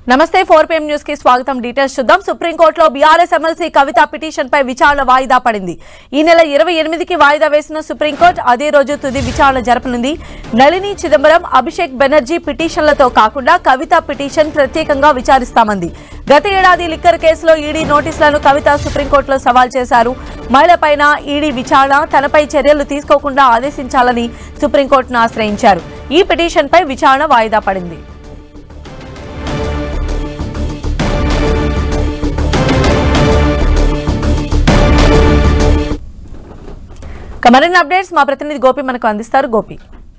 నమస్తే four PM news కి స్వాగతం డీటెయిల్స్ చూద్దాం సుప్రీంకోర్టులో బీఆర్ఎస్ ఎమ్మెల్సీ కవిత పిటిషన్ పై విచారణ వాయిదా పడింది ఈ నెల ఇరవై ఎనిమిదికి వాయిదా వేసిన సుప్రీంకోర్టు అదే రోజు తుది విచారణ జరపనుంది నళిని చిదంబరం అభిషేక్ బెనర్జీ పిటిషన్లతో కాకుండా కవిత పిటిషన్ ప్రత్యేకంగా విచారిస్తామంది గత ఏడాది లిక్కర్ కేసులో ఈడీ నోటీసులను కవిత సుప్రీంకోర్టులో సవాల్ చేశారు మహిళపైన ఈడీ విచారణ తనపై చర్యలు తీసుకోకుండా ఆదేశించాలని సుప్రీంకోర్టును ఆశ్రయించారు ఈ పిటిషన్పై విచారణ వాయిదా పడింది ఇక మరిన్ని అప్డేట్స్ మా ప్రతినిధి గోపి మనకు అందిస్తారు గోపి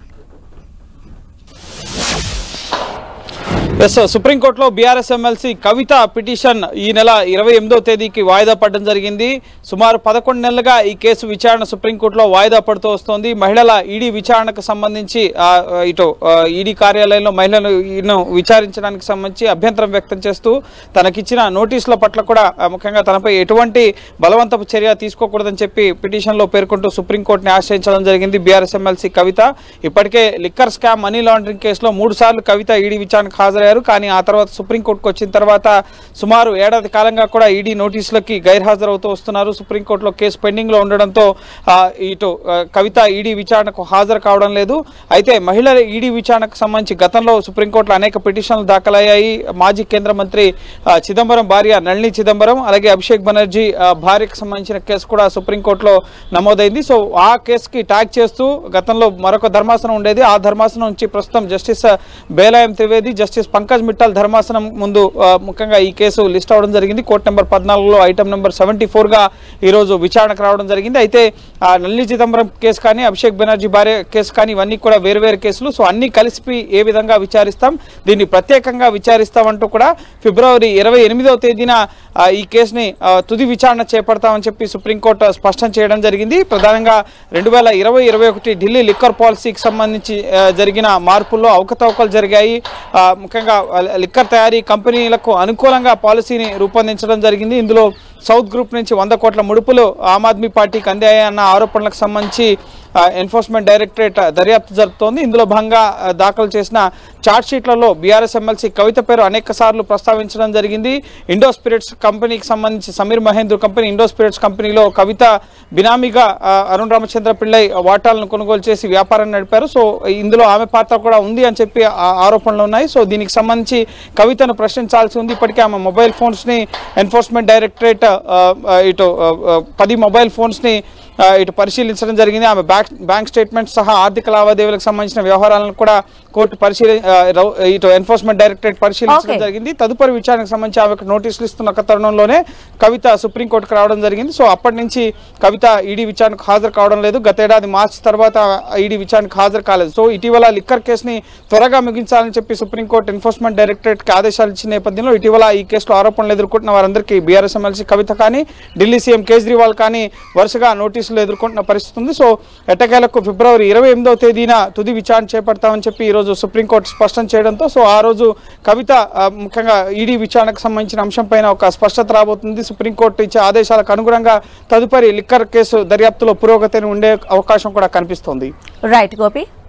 ఎస్ సుప్రీంకోర్టులో బీఆర్ఎస్ ఎమ్మెల్సీ కవిత పిటిషన్ ఈ నెల ఇరవై ఎనిమిదో తేదీకి వాయిదా పడడం జరిగింది సుమారు పదకొండు నెలలుగా ఈ కేసు విచారణ సుప్రీంకోర్టులో వాయిదా పడుతూ వస్తోంది మహిళల ఈడీ విచారణకు సంబంధించి ఆ, ఇటు ఆ, ఈడీ కార్యాలయంలో మహిళలను విచారించడానికి సంబంధించి అభ్యంతరం వ్యక్తం చేస్తూ తనకిచ్చిన నోటీసుల పట్ల కూడా ఆ, ముఖ్యంగా తనపై ఎటువంటి బలవంతపు చర్య తీసుకోకూడదని చెప్పి పిటిషన్లో పేర్కొంటూ సుప్రీంకోర్టుని ఆశ్రయించడం జరిగింది బీఆర్ఎస్ ఎమ్మెల్సీ కవిత ఇప్పటికే లిక్కర్ స్కామ్ మనీ లాండరింగ్ కేసులో మూడు సార్లు కవిత ఈడీ విచారణకు హాజరయ్యారు కానీ ఆ తర్వాత సుప్రీంకోర్టుకు వచ్చిన తర్వాత సుమారు ఏడాది కాలంగా కూడా ఈడీ నోటీసులకి గైర్హాజరవుతూ వస్తున్నారు సుప్రీంకోర్టులో కేసు పెండింగ్ లో ఉండడంతో ఆ, ఇటు ఆ, కవిత ఈడీ విచారణకు హాజరు కావడం లేదు అయితే మహిళల ఈడీ విచారణకు సంబంధించి గతంలో సుప్రీంకోర్టులో అనేక పిటిషన్లు దాఖలయ్యాయి మాజీ కేంద్ర మంత్రి ఆ, చిదంబరం భార్య నళిని చిదంబరం అలాగే అభిషేక్ బెనర్జీ ఆ, భార్యకు సంబంధించిన కేసు కూడా సుప్రీంకోర్టులో నమోదైంది సో ఆ కేసుకి ట్యాగ్ చేస్తూ గతంలో మరొక ధర్మాసనం ఉండేది ఆ ధర్మాసనం నుంచి ప్రస్తుతం జస్టిస్ బేలాయం త్రివేది జస్టిస్ పంకజ్ మిట్టల్ ధర్మాసనం ముందు ఆ, ముఖ్యంగా ఈ కేసు లిస్ట్ అవడం జరిగింది కోర్టు నెంబర్ పద్నాలుగులో ఐటమ్ నెంబర్ సెవెంటీ ఫోర్గా ఈరోజు విచారణకు రావడం జరిగింది అయితే ఆ నల్లి చిదంబరం కేసు కానీ అభిషేక్ బెనర్జీ భార్య కేసు కానీ ఇవన్నీ కూడా వేరు వేరు కేసులు సో అన్ని కలిసి ఏ విధంగా విచారిస్తాం దీన్ని ప్రత్యేకంగా విచారిస్తామంటూ కూడా ఫిబ్రవరి ఇరవై ఎనిమిదవ తేదీన ఆ, ఈ కేసుని ఆ, తుది విచారణ చేపడతామని చెప్పి సుప్రీంకోర్టు స్పష్టం చేయడం జరిగింది ప్రధానంగా రెండు వేల ఇరవై ఇరవై ఒకటి ఢిల్లీ లిక్కర్ పాలసీకి సంబంధించి ఆ, జరిగిన మార్పుల్లో అవకతవకలు జరిగాయి ఆ, ముఖ్యంగా ఆ, లిక్కర్ తయారీ కంపెనీలకు అనుకూలంగా పాలసీని రూపొందించడం జరిగింది ఇందులో సౌత్ గ్రూప్ నుంచి వంద కోట్ల ముడుపులు ఆమ్ ఆద్మీ పార్టీకి అందాయన్న ఆరోపణలకు సంబంధించి ఆ, ఎన్ఫోర్స్మెంట్ డైరెక్టరేట్ దర్యాప్తు జరుపుతోంది ఇందులో భాగంగా ఆ, దాఖలు చేసిన ఛార్జ్ షీట్లలో బీఆర్ఎస్ ఎమ్మెల్సీ కవిత పేరు అనేక సార్లు ప్రస్తావించడం జరిగింది ఇండో స్పిరిట్స్ కంపెనీకి సంబంధించి Sameer Mahendra company Indo Spirits కంపెనీలో కవిత బినామీగా ఆ, అరుణ్ రామచంద్ర పిళ్ళై వాటాలను కొనుగోలు చేసి వ్యాపారం నడిపారు సో ఇందులో ఆమె పాత్ర కూడా ఉంది అని చెప్పి ఆ ఆరోపణలు ఉన్నాయి సో దీనికి సంబంధించి కవితను ప్రశ్నించాల్సి ఉంది ఇప్పటికే ఆమె మొబైల్ ఫోన్స్ని ఎన్ఫోర్స్మెంట్ డైరెక్టరేట్ ఆ, ఆ, ఇటు ఆ, ఆ, పది మొబైల్ ఫోన్స్ని ఆ, ఇటు పరిశీలించడం జరిగింది ఆమె బ్యాంక్ బ్యాంక్ స్టేట్మెంట్ సహా ఆర్థిక లావాదేవీలకు సంబంధించిన వ్యవహారాలను కూడా కోర్టు పరిశీలి ఆ, రౌ- ఇటు ఎన్ఫోర్స్మెంట్ డైరెక్టరేట్ పరిశీలించడం Okay. జరిగింది తదుపరి విచారణకు సంబంధించి ఆమెకు నోటీసులు ఇస్తున్న ఒక తరుణంలోనే కవిత సుప్రీంకోర్టుకు రావడం జరిగింది సో అప్పటి నుంచి కవిత ఈడీ విచారణకు హాజరు కావడం లేదు గతేడాది మార్చి తర్వాత ఈడీ విచారణకు హాజరు కాలేదు సో ఇటీవల లిక్కర్ కేసుని త్వరగా ముగించాలని చెప్పి సుప్రీంకోర్టు ఎన్ఫోర్స్మెంట్ డైరెక్టరేట్కి ఆదేశాలు ఇచ్చిన నేపథ్యంలో ఇటీవల ఈ కేసులో ఆరోపణలు ఎదుర్కొంటున్న వారందరికీ బీఆర్ఎస్ ఎమ్మెల్సీ కవిత కానీ ఢిల్లీ సీఎం కేజ్రీవాల్ కానీ వరుసగా నోటీసులు ఎదుర్కొంటున్న పరిస్థితి ఉంది సో ఎట్టకేలకు ఫిబ్రవరి ఇరవై ఎనిమిదవ తేదీన తుది విచారణ చేపడతామని చెప్పి ఈరోజు సుప్రీంకోర్టు స్పష్టం చేయడంతో సో ఆ రోజు కవిత ఆ, ముఖ్యంగా ఈడీ విచారణకు సంబంధించిన అంశంపైన ఒక స్పష్టత రాబోతుంది సుప్రీంకోర్టు ఇచ్చే ఆదేశాలకు అనుగుణంగా తదుపరి లిక్కర్ కేసు దర్యాప్తులో పురోగతిని ఉండే అవకాశం కూడా కనిపిస్తోంది రైట్ గోపి